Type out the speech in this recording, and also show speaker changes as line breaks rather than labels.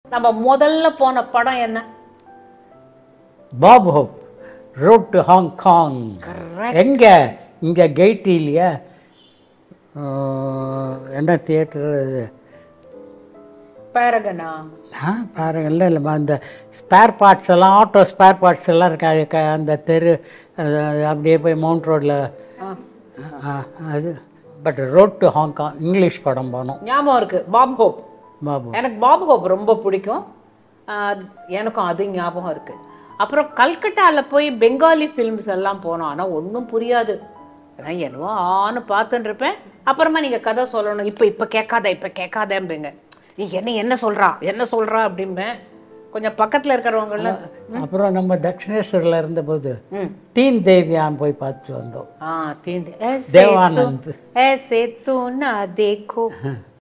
நம்ம முதல்ல போன படம் என்ன
Bob Hope road to Hong Kong எங்க இங்க கெய்டிலியா என்ன தியேட்டர் இது
பேரகனா
ஆ பாருங்க இல்லை இல்லைம்மா அந்த ஸ்பேர் பார்ட்ஸ் எல்லாம் ஆட்டோ ஸ்பேர் பார்ட்ஸ் எல்லாம் இருக்கா அது க- அந்த தெரு அது அது அப்படியே போய் மவுண்ட் ரோட்டில் அது but road to Hong Kong English படம் போனோம்
ஞாபகம் இருக்கு பாப் ஹோப்
பாபு
எனக்கு பாப் ஹோப் ரொம்ப பிடிக்கும் ஆஹ் எனக்கும் அது ஞாபகம் இருக்கு அப்புறம் கல்கட்டால போய் பெங்காலி ஃபிலிம்ஸ் எல்லாம் போனோம் ஆனா ஒன்றும் புரியாது நான் என்னவோ ஆன்னு பார்த்துட்டு இருப்பேன் அப்புறமா நீங்க கதை சொல்லணும் இப்போ இப்போ கேட்காத இப்போ கேட்காதேம்பீங்க நீ என்ன என்ன சொல்றா என்ன சொல்றா அப்படிம்பேன் கொஞ்சம் பக்கத்துல இருக்கிறவங்கள
அப்புறம் நம்ம தட்சிணேஸ்வரில் இருந்தபோது
ம்
தீன் தேவியான் போய் பார்த்துட்டு வந்தோம்
हाँ तीन ऐसे
தேவானந்த்
ऐसे तो ना देखो